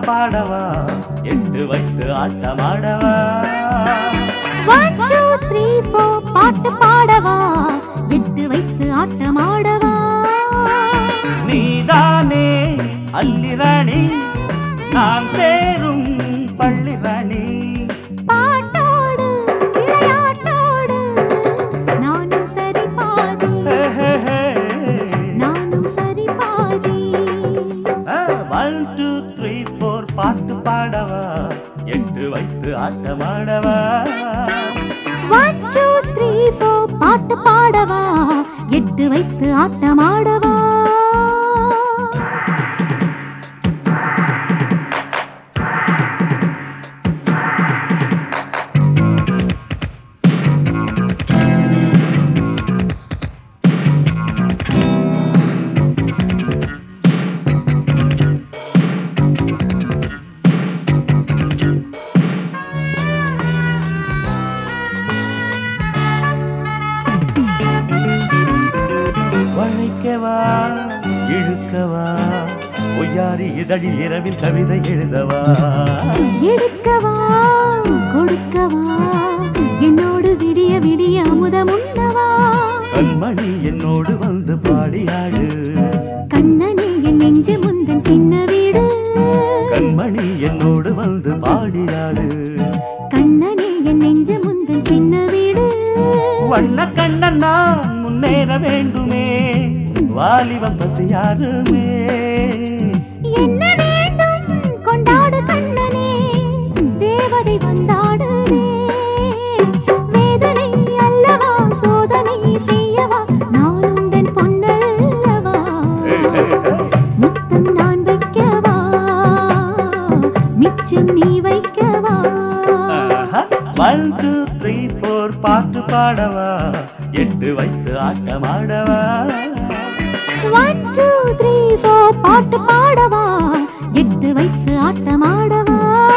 பாடவா எட்டு வைத்து ஆட்டமாடவா ஒன் டூ த்ரீ ஃபோர் பாட்டு பாடவா எட்டு வைத்து ஆட்டமாடவா நீதானே அல்லிராணி நான் சேரும் பள்ளிராணி பாட்டோடு விளையாட்டோடு நானும் சரி பாதி நானும் சரி பாதி ஒன் டூ த்ரீ ஃபோர் பாட்டு பாடவா எட்டு வைத்து ஆட்டமாடவா ஒன் டூ த்ரீ ஃபோர் பாட்டு பாடவா எட்டு வைத்து ஆட்டமாடவா வளைக்கவா இழுக்கவா ஒய்யாரி இதழில் இரவில் கவிதை எழுதவா எடுக்கவா கொடுக்கவா என்னோடு விடிய விடிய அமுதம் உண்ணவா கண்மணி என்னோடு வந்து பாடியாடு கண்ணனே என் நெஞ்சு முந்தன் சின்ன வீடு கண்மணி என்னோடு வந்து பாடியாடு கண்ணனே என் நெஞ்சு முந்தன் சின்ன வீடு வண்ண கண்ணன் நான் முன்னேற வேண்டுமே வாலிபம் பசியாருமே என்ன வேண்டும் கொண்டாடு கண்ணனே தேவதை வந்தாடுதே வேதனை அல்லவா சோதனை செய்யவா நான் உந்தன் பொன்னல்லவா முத்தம் நான் வைக்கவா மிச்சம் நீ வைக்கவா ஒன் டூ த்ரீ ஃபோர் பாட்டு பாடவா எட்டு வைத்து ஆட்டமாடவா ஒன் டூ த்ரீ ஃபோர் பாட்டு பாடவா எட்டு வைத்து ஆட்டமாடவா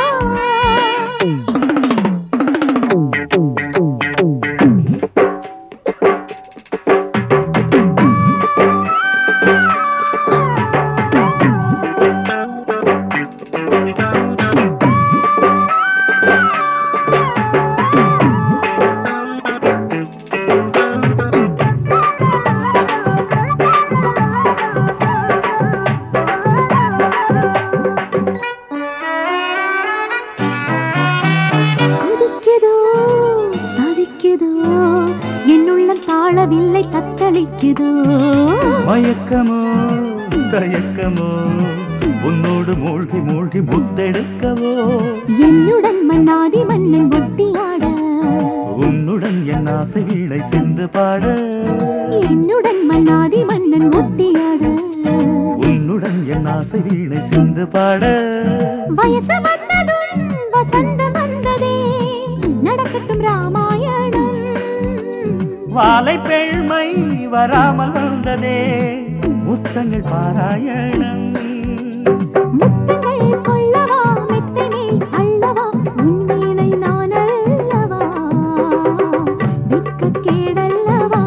கொதிக்குதோ தவிக்குதோ என்னுள்ளம் தாழவில்லை தத்தளிக்குதோ மயக்கமோ தயக்கமோ உன்னோடு மூழ்கி மூழ்கி முத்தெடுக்கவோ என்னுடன் மன்னாதி மன்னன் ஒட்டியாட உன்னுடன் என் ஆசை வீணை சென்று பாட என்னுடன் மன்னாதி மன்னன் ஒட்டியாட உன்னுடன் என் ஆசை வீணை சென்று பாட வயசு வந்ததும் வசந்தம் வந்ததே நடக்கட்டும் ராமாயணம் வாலை பெண்மை வராமல் வந்ததே முத்தங்கள் பாராயணம் முத்தங்கள் கொள்ளவா மெத்தை மேல் அள்ளவா உன் வீணை நான் அல்லவா வெட்கக் கேடல்லவா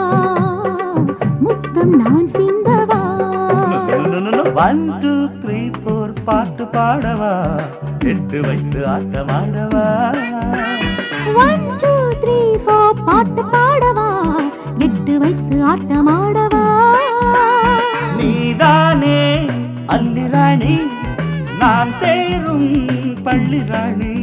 முத்தம் நான் சிந்தவா ஒன் டூ த்ரீ ஃபோர் பாட்டு பாடவா எட்டு வைத்து ஆட்டமாடவா ஒன் டூ த்ரீ ஃபோர் பாட்டு பாடவா எட்டு வைத்து ஆட்டமாடவா நீதானே அல்லிராணி நான் சேரும் பள்ளிராணி